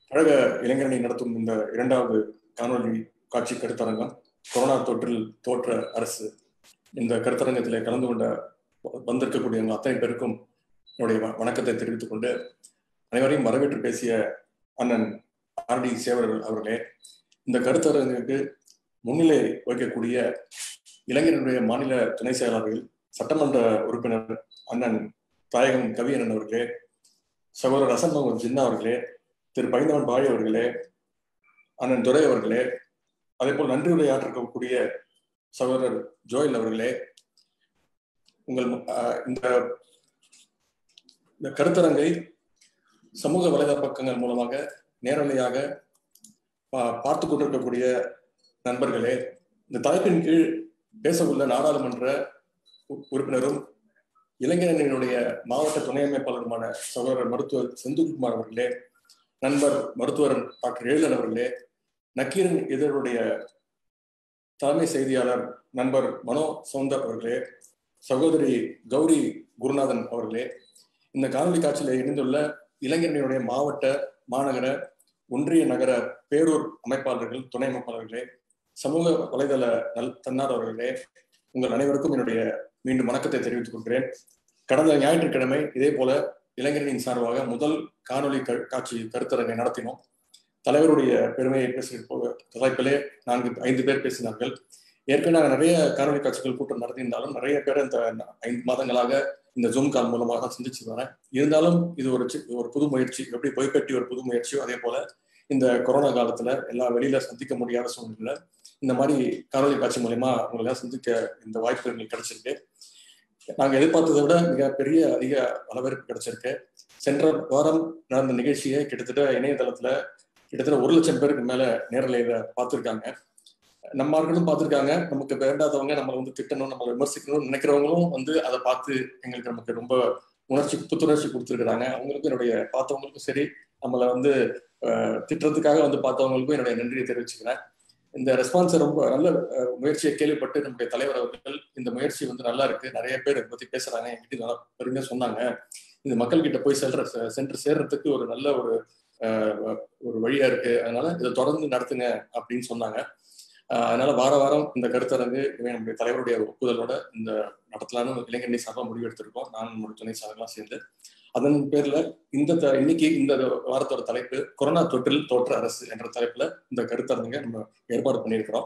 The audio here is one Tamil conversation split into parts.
கழக இளைஞரணி நடத்தும் இந்த இரண்டாவது காணொலி காட்சி கருத்தரங்கம் கொரோனா தொற்றில் தோற்ற அரசு இந்த கருத்தரங்கத்தில் கலந்து கொண்ட வந்திருக்கக்கூடிய எங்கள் அத்தனை பேருக்கும் என்னுடைய வணக்கத்தை தெரிவித்துக் கொண்டு அனைவரையும் வரவேற்று பேசிய அண்ணன் ஆர் டி சேவர் அவர்களே இந்த கருத்தரங்குக்கு முன்னிலை வகிக்கக்கூடிய இளைஞர்களுடைய மாநில துணை செயலாளர்கள் சட்டமன்ற உறுப்பினர் அண்ணன் தாயகம் கவியண்ணன் அவர்களே சகோதரர் ரசன் முகமது ஜின்னா அவர்களே திரு பைந்தவன் பாய் அவர்களே அண்ணன் துரை அவர்களே அதே போல் நன்றி உரையாற்றக்கூடிய சகோதரர் ஜோயல் அவர்களே உங்கள் இந்த இந்த கருத்தரங்கை சமூக வலைதள பக்கங்கள் மூலமாக நேரலையாக பார்த்து கொண்டிருக்கக்கூடிய நண்பர்களே இந்த தலைப்பின் கீழ் பேசவுள்ள நாடாளுமன்ற உறுப்பினரும் இளைஞரணியினுடைய மாவட்ட துணை அமைப்பாளருமான சகோதரர் மருத்துவர் செந்தில்குமார் அவர்களே நண்பர் மருத்துவர் டாக்டர் எழிலன் அவர்களே நக்கீரன் இதழுடைய தலைமை செய்தியாளர் நண்பர் மனோ சவுந்தர் அவர்களே சகோதரி கௌரி குருநாதன் அவர்களே இந்த காணொலி காட்சியில் இணைந்துள்ள இளைஞரணியுடைய மாவட்ட மாநகர ஒன்றிய நகர பேரூர் அமைப்பாளர்கள் துணை அமைப்பாளர்களே சமூக வலைதள நல் தன்னார்வர்களே உங்கள் அனைவருக்கும் என்னுடைய மீண்டும் வணக்கத்தை தெரிவித்துக் கொள்கிறேன் கடந்த ஞாயிற்றுக்கிழமை இதே போல இளைஞர்களின் சார்பாக முதல் காணொலி காட்சி கருத்தரங்கை நடத்தினோம் தலைவருடைய பெருமையை பேசுகிற தலைப்பிலே நான்கு ஐந்து பேர் பேசினார்கள் ஏற்கனவே நிறைய காணொலி காட்சிகள் கூட்டம் நடத்தியிருந்தாலும் நிறைய பேர் இந்த ஐந்து மாதங்களாக இந்த ஜூம் கால் மூலமாக சிந்திச்சு வரேன் இருந்தாலும் இது ஒரு ஒரு புது முயற்சி எப்படி பொய்ப்பட்டி ஒரு புது முயற்சியோ அதே போல இந்த கொரோனா காலத்துல எல்லா வெளியில சந்திக்க முடியாத சூழ்நிலை இந்த மாதிரி காணொலி காட்சி மூலயமா உங்களை சந்திக்க இந்த வாய்ப்பு எங்களுக்கு கிடைச்சிருக்கு நாங்க எதிர்பார்த்ததை விட மிக பெரிய அதிக வரவேற்பு கிடைச்சிருக்கு சென்ற வாரம் நடந்த நிகழ்ச்சியை கிட்டத்தட்ட இணையதளத்துல கிட்டத்தட்ட ஒரு லட்சம் பேருக்கு மேல நேரலையில பார்த்துருக்காங்க நம்மார்களும் பார்த்துருக்காங்க நமக்கு வேண்டாதவங்க நம்மளை வந்து திட்டணும் நம்மளை விமர்சிக்கணும்னு நினைக்கிறவங்களும் வந்து அதை பார்த்து எங்களுக்கு நமக்கு ரொம்ப உணர்ச்சி புத்துணர்ச்சி கொடுத்துருக்குறாங்க அவங்களுக்கும் என்னுடைய பார்த்தவங்களுக்கும் சரி நம்மளை வந்து திட்டத்துக்காக வந்து பார்த்தவங்களுக்கும் என்னுடைய நன்றியை தெரிவிச்சுக்கிறேன் இந்த ரெஸ்பான்ஸை ரொம்ப நல்ல முயற்சியை கேள்விப்பட்டு நம்முடைய தலைவர் அவர்கள் இந்த முயற்சி வந்து நல்லா இருக்கு நிறைய பேர் இதை பத்தி பேசுறாங்க என்கிட்ட நல்லா பெருமையா சொன்னாங்க இது மக்கள் கிட்ட போய் செல்ற சென்று சேர்றதுக்கு ஒரு நல்ல ஒரு ஒரு வழியா இருக்கு அதனால இதை தொடர்ந்து நடத்துங்க அப்படின்னு சொன்னாங்க அதனால வார வாரம் இந்த கருத்தரங்கு இவன் நம்முடைய தலைவருடைய ஒப்புதலோட இந்த நடத்தலான்னு இளைஞரணி சார்பாக முடிவு எடுத்திருக்கோம் நான் நம்முடைய துணை சார்பெல்லாம் சேர்ந்து அதன் பேர்ல இந்த இன்னைக்கு இந்த வாரத்தோட தலைப்பு கொரோனா தொற்றில் தோற்ற அரசு என்ற தலைப்புல இந்த கருத்தரங்க நம்ம ஏற்பாடு பண்ணியிருக்கிறோம்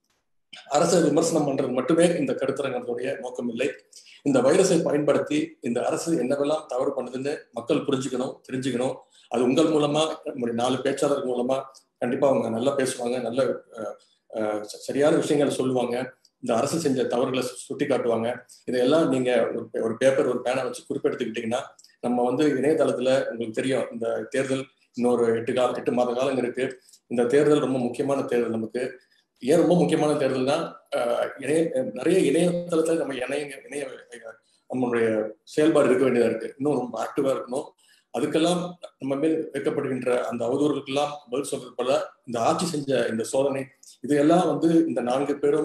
அரசை விமர்சனம் பண்றது மட்டுமே இந்த கருத்தரங்கத்துடைய நோக்கம் இல்லை இந்த வைரஸை பயன்படுத்தி இந்த அரசு என்னவெல்லாம் தவறு பண்ணுதுன்னு மக்கள் புரிஞ்சுக்கணும் தெரிஞ்சுக்கணும் அது உங்கள் மூலமா நம்முடைய நாலு பேச்சாளர்கள் மூலமா கண்டிப்பா அவங்க நல்லா பேசுவாங்க நல்ல சரியான விஷயங்களை சொல்லுவாங்க இந்த அரசு செஞ்ச தவறுகளை சுட்டி காட்டுவாங்க இதையெல்லாம் நீங்க ஒரு பேப்பர் ஒரு பேனை வச்சு குறிப்பெடுத்துக்கிட்டீங்கன்னா நம்ம வந்து இணையதளத்துல உங்களுக்கு தெரியும் இந்த தேர்தல் இன்னொரு எட்டு கால எட்டு மாத காலம் இருக்கு இந்த தேர்தல் ரொம்ப முக்கியமான தேர்தல் நமக்கு ஏன் ரொம்ப முக்கியமான தேர்தல்னா இணைய நிறைய இணையதளத்துல நம்ம இணைய இணைய நம்மளுடைய செயல்பாடு இருக்க வேண்டியதா இருக்கு இன்னும் ரொம்ப ஆக்டிவா இருக்கணும் அதுக்கெல்லாம் நம்ம மேல் வைக்கப்படுகின்ற அந்த அவதூறுகளுக்கெல்லாம் பதில் சொல்றது போல இந்த ஆட்சி செஞ்ச இந்த சோதனை இதையெல்லாம் வந்து இந்த நான்கு பேரும்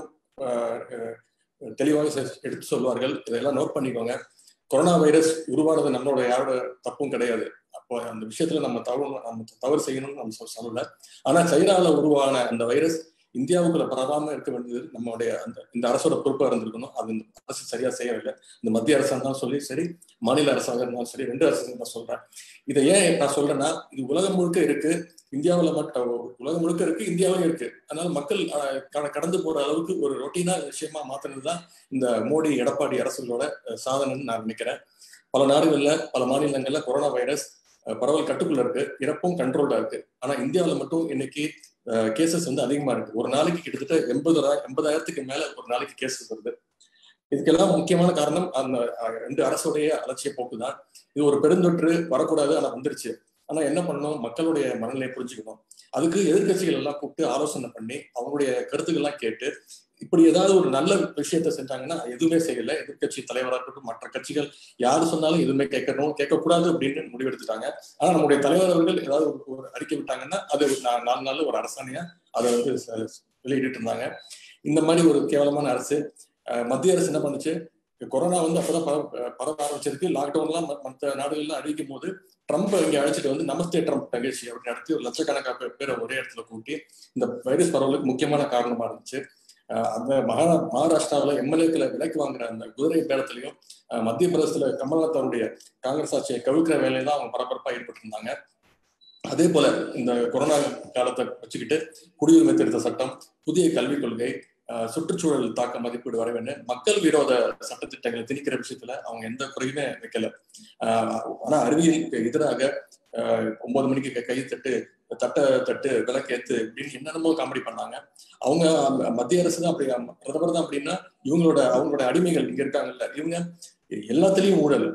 தெளிவாக எடுத்து சொல்வார்கள் இதையெல்லாம் நோட் பண்ணிக்கோங்க கொரோனா வைரஸ் உருவானது நம்மளோட யாரோட தப்பும் கிடையாது அப்போ அந்த விஷயத்துல நம்ம தவறு நம்ம தவறு செய்யணும்னு நம்ம சொல்லல ஆனா சைனால உருவான அந்த வைரஸ் இந்தியாவுக்குள்ள பரவாம இருக்க வேண்டியது நம்மளுடைய அந்த இந்த அரசோட பொறுப்பா இருந்திருக்கணும் அது இந்த அரசு சரியா செய்யவில்லை இந்த மத்திய அரசாக இருந்தாலும் சொல்லி சரி மாநில அரசாக இருந்தாலும் சரி ரெண்டு அரசு நான் சொல்றேன் இதை ஏன் நான் சொல்றேன்னா இது உலகம் முழுக்க இருக்கு இந்தியாவில் மட்டும் உலகம் முழுக்க இருக்கு இந்தியாவிலும் இருக்கு அதனால மக்கள் கடந்து போற அளவுக்கு ஒரு ரொட்டீனா விஷயமா மாத்தினதுதான் இந்த மோடி எடப்பாடி அரசுகளோட சாதனைன்னு நான் நினைக்கிறேன் பல நாடுகள்ல பல மாநிலங்கள்ல கொரோனா வைரஸ் பரவல் கட்டுக்குள்ள இருக்கு இறப்பும் கண்ட்ரோல்டா இருக்கு ஆனா இந்தியாவில மட்டும் இன்னைக்கு கேசஸ் வந்து அதிகமா இருக்கு ஒரு நாளைக்கு கிட்டத்தட்ட எண்பதாயிரம் எண்பதாயிரத்துக்கு மேல ஒரு நாளைக்கு கேசஸ் வருது இதுக்கெல்லாம் முக்கியமான காரணம் அந்த ரெண்டு அரசுடைய அலட்சிய போக்கு தான் இது ஒரு பெருந்தொற்று வரக்கூடாது ஆனா வந்துருச்சு ஆனா என்ன பண்ணணும் மக்களுடைய மனநிலையை புரிஞ்சுக்கணும் அதுக்கு எதிர்கட்சிகள் எல்லாம் கூப்பிட்டு ஆலோசனை பண்ணி அவங்களுடைய கருத்துக்கள்லாம் கேட்டு இப்படி ஏதாவது ஒரு நல்ல விஷயத்த செஞ்சாங்கன்னா எதுவுமே செய்யல எதிர்கட்சி தலைவராக இருக்கட்டும் மற்ற கட்சிகள் யாரு சொன்னாலும் எதுவுமே கேட்கணும் கேட்கக்கூடாது அப்படின்னு முடிவெடுத்துட்டாங்க ஆனா நம்முடைய தலைவர் அவர்கள் ஏதாவது ஒரு அறிக்கை விட்டாங்கன்னா அது நாலு நாள் ஒரு அரசாணையா அதை வந்து வெளியிட்டு இருந்தாங்க இந்த மாதிரி ஒரு கேவலமான அரசு மத்திய அரசு என்ன பண்ணுச்சு கொரோனா வந்து அப்பதான் பரவ பரவ ஆரம்பிச்சிருக்கு லாக்டவுன்லாம் மற்ற நாடுகள்லாம் அறிவிக்கும் போது ட்ரம்ப் இங்க அழைச்சிட்டு வந்து நமஸ்தே ட்ரம்ப் நிகழ்ச்சி அப்படி நடத்தி ஒரு லட்சக்கணக்கான பேரை ஒரே இடத்துல கூட்டி இந்த வைரஸ் பரவலுக்கு முக்கியமான காரணமா இருந்துச்சு அந்த மகா மகாராஷ்டிராவில் எம்எல்ஏக்களை விலைக்கு வாங்குற அந்த குதிரை பேரத்திலையும் மத்திய பிரதேசத்துல கமல்நாத் அவருடைய காங்கிரஸ் ஆட்சியை கவிழ்க்கிற வேலையில தான் அவங்க பரபரப்பா ஈடுபட்டு இருந்தாங்க அதே போல இந்த கொரோனா காலத்தை வச்சுக்கிட்டு குடியுரிமை திருத்த சட்டம் புதிய கல்விக் கொள்கை சுற்றுச்சூழல் தாக்க மதிப்பீடு வர வேண்டும் மக்கள் விரோத சட்டத்திட்டங்களை திணிக்கிற விஷயத்துல அவங்க எந்த குறையுமே வைக்கல ஆனா அறிவியலுக்கு எதிராக ஒன்பது மணிக்கு கை தட்டு தட்ட தட்டு விளக்கேத்து அப்படின்னு என்னென்னமோ காமெடி பண்ணாங்க அவங்க மத்திய அரசு தான் அப்படி பிரதமர் தான் அப்படின்னா இவங்களோட அவங்களோட அடிமைகள் இங்க இருக்காங்கல்ல இவங்க எல்லாத்துலயும் ஊழல்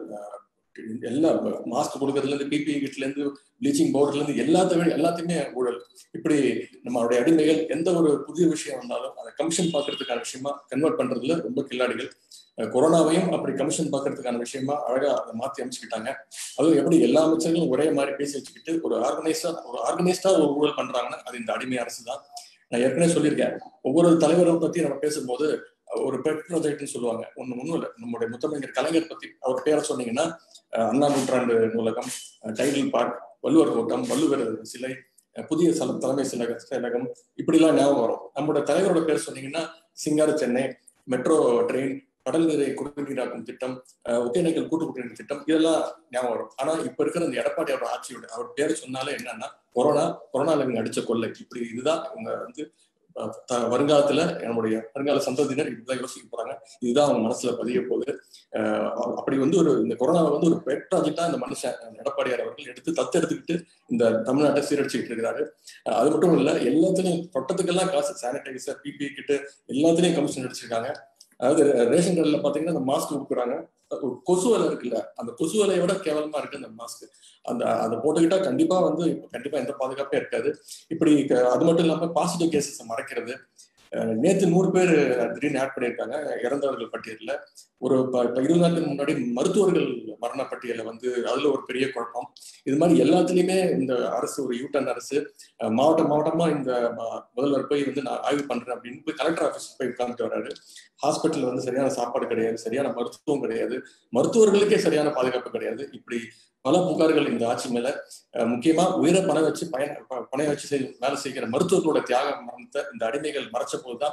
எல்லா மாஸ்க் கொடுக்கறதுல இருந்து பிபி கிட்ல இருந்து ப்ளீச்சிங் பவுடர்ல இருந்து எல்லாத்தையும் எல்லாத்தையுமே ஊழல் இப்படி நம்மளுடைய அடிமைகள் எந்த ஒரு புதிய விஷயம் வந்தாலும் அதை கமிஷன் பாக்குறதுக்கான விஷயமா கன்வெர்ட் பண்றதுல ரொம்ப கில்லாடிகள் கொரோனாவையும் அப்படி கமிஷன் பாக்குறதுக்கான விஷயமா அழகா அதை மாத்தி அமைச்சுக்கிட்டாங்க அதுவும் எப்படி எல்லா அமைச்சர்களும் ஒரே மாதிரி பேசி வச்சுக்கிட்டு ஒரு ஆர்கனைஸ்டா ஒரு ஆர்கனைஸ்டா ஒரு ஊழல் பண்றாங்கன்னா அது இந்த அடிமை அரசு தான் நான் ஏற்கனவே சொல்லியிருக்கேன் ஒவ்வொரு தலைவரை பத்தி நம்ம பேசும்போது ஒரு பெட் ப்ராஜெக்ட்னு சொல்லுவாங்க ஒண்ணு ஒண்ணும் இல்லை நம்முடைய முத்தமிழர் கலைஞர் பத்தி அவர் பேரை சொன்னீங்கன்னா அண்ணா நூற்றாண்டு நூலகம் டைட்டில் பார்க் வள்ளுவர் கோட்டம் வள்ளுவர் சிலை புதிய சல தலைமை சிலக செயலகம் இப்படிலாம் ஞாபகம் வரும் நம்மளோட தலைவரோட பேர் சொன்னீங்கன்னா சிங்கார சென்னை மெட்ரோ ட்ரெயின் கடல் நீரை குடிநீராக்கும் திட்டம் ஒகேனக்கல் கூட்டு குடிநீர் திட்டம் இதெல்லாம் ஞாபகம் வரும் ஆனா இப்ப இருக்கிற இந்த எடப்பாடி அவர் ஆட்சியோட அவர் பேர் சொன்னாலே என்னன்னா கொரோனா கொரோனால இவங்க அடிச்ச கொள்ளை இப்படி இதுதான் இவங்க வந்து வருங்காலத்துல நம்முடைய வருங்கால சந்ததியினர் இப்படிதான் யோசிக்க போறாங்க இதுதான் அவங்க மனசுல பதிய போகுது அப்படி வந்து ஒரு இந்த கொரோனாவை வந்து ஒரு பெட் ப்ராஜெக்டா இந்த மனுஷன் எடப்பாடியார் அவர்கள் எடுத்து தத்தெடுத்துக்கிட்டு இந்த தமிழ்நாட்டை சீரழிச்சுக்கிட்டு இருக்கிறாரு அது மட்டும் இல்ல எல்லாத்துலயும் தொட்டத்துக்கெல்லாம் காசு சானிடைசர் பிபி கிட்டு எல்லாத்துலயும் கமிஷன் அடிச்சிருக்காங்க அதாவது ரேஷன் கடையில பாத்தீங்கன்னா அந்த மாஸ்க் கொடுக்குறாங்க கொசு வலை இருக்குல்ல அந்த கொசு வலையை விட கேவலமா இருக்கு அந்த மாஸ்க் அந்த அதை போட்டுக்கிட்டா கண்டிப்பா வந்து கண்டிப்பா எந்த பாதுகாப்பே இருக்காது இப்படி அது மட்டும் இல்லாம பாசிட்டிவ் கேசஸ் மறைக்கிறது நேத்து நூறு பேர் திடீர்னு ஆட் பண்ணியிருக்காங்க இறந்தவர்கள் பட்டியலில் ஒரு இருபது நாட்களுக்கு முன்னாடி மருத்துவர்கள் மரண பட்டியலில் வந்து அதுல ஒரு பெரிய குழப்பம் இது மாதிரி எல்லாத்துலயுமே இந்த அரசு ஒரு யூட்டன் அரசு மாவட்ட மாவட்டமா இந்த முதல்வர் போய் வந்து நான் ஆய்வு பண்றேன் அப்படின்னு போய் கலெக்டர் ஆஃபீஸ் போய் உட்காந்துட்டு வராரு ஹாஸ்பிட்டல் வந்து சரியான சாப்பாடு கிடையாது சரியான மருத்துவம் கிடையாது மருத்துவர்களுக்கே சரியான பாதுகாப்பு கிடையாது இப்படி பல புகார்கள் இந்த ஆட்சி மேல முக்கியமா உயிரை பணம் வச்சு பயன் பணைய வச்சு வேலை செய்கிற மருத்துவர்களோட தியாக மரணத்தை இந்த அடிமைகள் மறைச்ச போதுதான்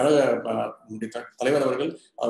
கழக தலைவர் அவர்கள்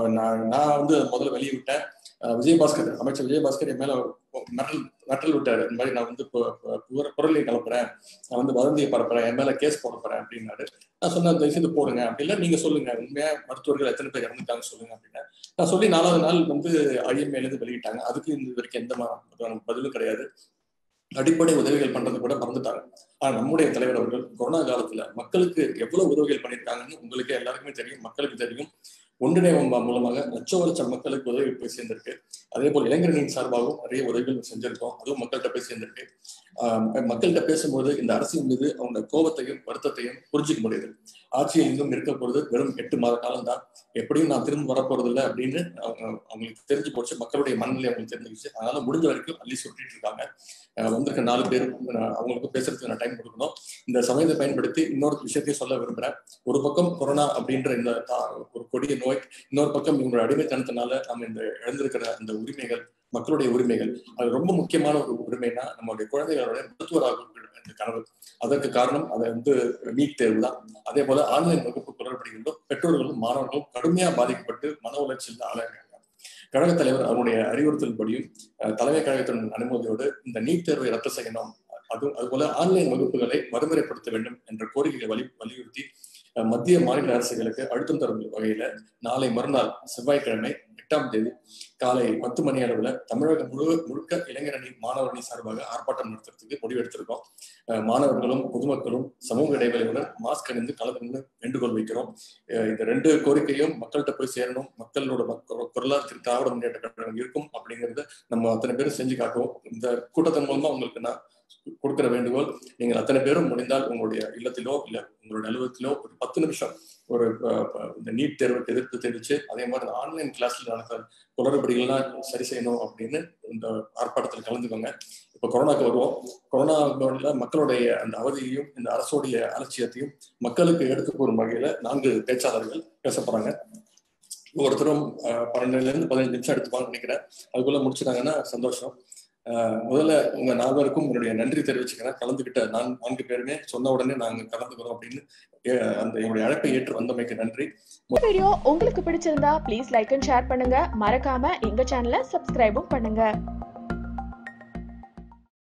நான் வந்து முதல்ல வெளியிட்டேன் விஜயபாஸ்கர் அமைச்சர் விஜயபாஸ்கர் என் மேல மெட்டல் மெட்டல் விட்டாரு இந்த மாதிரி நான் வந்து குரலை கலப்புறேன் நான் வந்து வதந்தியை பரப்புறேன் என் மேல கேஸ் போட போறேன் அப்படின்னாரு நான் சொன்ன தயவுசெய்து போடுங்க அப்படி இல்லை நீங்க சொல்லுங்க உண்மையா மருத்துவர்கள் எத்தனை பேர் இறந்துட்டாங்க சொல்லுங்க அப்படின்னு நான் சொல்லி நாலாவது நாள் வந்து ஐஎம்ஏலேருந்து வெளியிட்டாங்க அதுக்கு இந்த வரைக்கும் எந்த பதிலும் கிடையாது அடிப்படை உதவிகள் பண்றது கூட மறந்துட்டாங்க ஆனா நம்முடைய தலைவர் அவர்கள் கொரோனா காலத்துல மக்களுக்கு எவ்வளவு உதவிகள் பண்ணியிருக்காங்கன்னு உங்களுக்கு எல்லாருக்குமே தெரியும் மக்களுக்கு தெரியும் ஒன்றிணைவம் மூலமாக லட்சம் லட்சம் மக்களுக்கு உதவி போய் சேர்ந்திருக்கு அதே போல் இளைஞரணியின் சார்பாகவும் நிறைய உதவிகள் செஞ்சிருக்கோம் அதுவும் மக்கள்கிட்ட போய் சேர்ந்திருக்கு மக்கள்கிட்ட பேசும்போது இந்த அரசின் மீது அவங்க கோபத்தையும் வருத்தத்தையும் புரிஞ்சுக்க முடியுது ஆட்சியில் இன்னும் இருக்க போறது வெறும் எட்டு மாத காலம் தான் எப்படியும் நான் திரும்ப வரப்போறது இல்லை அப்படின்னு அவங்க அவங்களுக்கு தெரிஞ்சு போச்சு மக்களுடைய மனநிலை அவங்களுக்கு தெரிஞ்சுக்கிச்சு அதனால முடிஞ்ச வரைக்கும் அள்ளி சுட்டிட்டு இருக்காங்க வந்திருக்க நாலு பேர் அவங்களுக்கு பேசுறதுக்கு நான் டைம் கொடுக்கணும் இந்த சமயத்தை பயன்படுத்தி இன்னொரு விஷயத்தையும் சொல்ல விரும்புறேன் ஒரு பக்கம் கொரோனா அப்படின்ற இந்த ஒரு கொடிய நோய் இன்னொரு பக்கம் இவங்களோட அடிமைத்தனத்தினால நம்ம இந்த இழந்திருக்கிற இந்த உரிமைகள் மக்களுடைய உரிமைகள் அது ரொம்ப முக்கியமான ஒரு உரிமைனா நம்மளுடைய குழந்தைகளோட மருத்துவராக இந்த கனவு அதற்கு காரணம் அதை வந்து நீட் தேர்வு தான் அதே போல ஆன்லைன் வகுப்பு குளறுபடிகளும் பெற்றோர்களும் மாணவர்களும் கடுமையா பாதிக்கப்பட்டு மன உளைச்சல் ஆளாகிறாங்க கழகத் தலைவர் அவருடைய அறிவுறுத்தல்படியும் தலைமை கழகத்தின் அனுமதியோடு இந்த நீட் தேர்வை ரத்து செய்யணும் அதுவும் அதுபோல ஆன்லைன் வகுப்புகளை வறுமுறைப்படுத்த வேண்டும் என்ற கோரிக்கையை வலி வலியுறுத்தி மத்திய மாநில அரசுகளுக்கு அழுத்தம் தரும் வகையில நாளை மறுநாள் செவ்வாய்க்கிழமை எட்டாம் தேதி காலை பத்து மணி அளவுல தமிழகம் முழு முழுக்க இளைஞரணி மாணவரணி சார்பாக ஆர்ப்பாட்டம் நடத்துறதுக்கு முடிவெடுத்திருக்கோம் மாணவர்களும் பொதுமக்களும் சமூக இடைவெளியுடன் மாஸ்க் அணிந்து கலந்து வேண்டுகோள் வைக்கிறோம் இந்த ரெண்டு கோரிக்கையும் மக்கள்கிட்ட போய் சேரணும் மக்களோட பொருளாதார திராவிட முன்னேற்ற கழகம் இருக்கும் அப்படிங்கறத நம்ம அத்தனை பேரும் செஞ்சு காட்டுவோம் இந்த கூட்டத்தின் மூலமா உங்களுக்கு நான் கொடுக்கிற வேண்டுகோள் நீங்கள் அத்தனை பேரும் முடிந்தால் உங்களுடைய இல்லத்திலோ இல்ல உங்களுடைய அலுவலகத்திலோ ஒரு பத்து நிமிஷம் ஒரு இந்த நீட் தேர்வுக்கு எதிர்ப்பு தெரிவிச்சு அதே மாதிரி ஆன்லைன் கிளாஸ்ல நடக்கிற குளறுபடிகள்லாம் சரி செய்யணும் அப்படின்னு இந்த ஆர்ப்பாட்டத்தில் கலந்துக்கோங்க இப்ப கொரோனாக்கு வருவோம் கொரோனா மக்களுடைய அந்த அவதியையும் இந்த அரசுடைய அலட்சியத்தையும் மக்களுக்கு எடுத்து போகும் வகையில நான்கு பேச்சாளர்கள் பேச போறாங்க ஒவ்வொருத்தரும் பன்னெண்டுல இருந்து பதினஞ்சு நிமிஷம் எடுத்துப்பாங்கன்னு நினைக்கிறேன் அதுக்குள்ள முடிச்சிட்டாங்கன்னா சந்தோஷம் ஆஹ் முதல்ல உங்க நால்வருக்கும் உங்களுடைய நன்றி தெரிவிச்சுக்கிறேன் கலந்துகிட்ட நான் நான்கு பேருமே சொன்ன உடனே நாங்க கலந்துக்கிறோம் அப்படின்னு அஹ் அந்த எங்களுடைய அழைப்பை ஏற்று வந்தமைக்கு நன்றி வீடியோ உங்களுக்கு பிடிச்சிருந்தா ப்ளீஸ் லைக் அண்ட் ஷேர் பண்ணுங்க மறக்காம எங்க சேனலை சப்ஸ்கிரைபும் பண்ணுங்க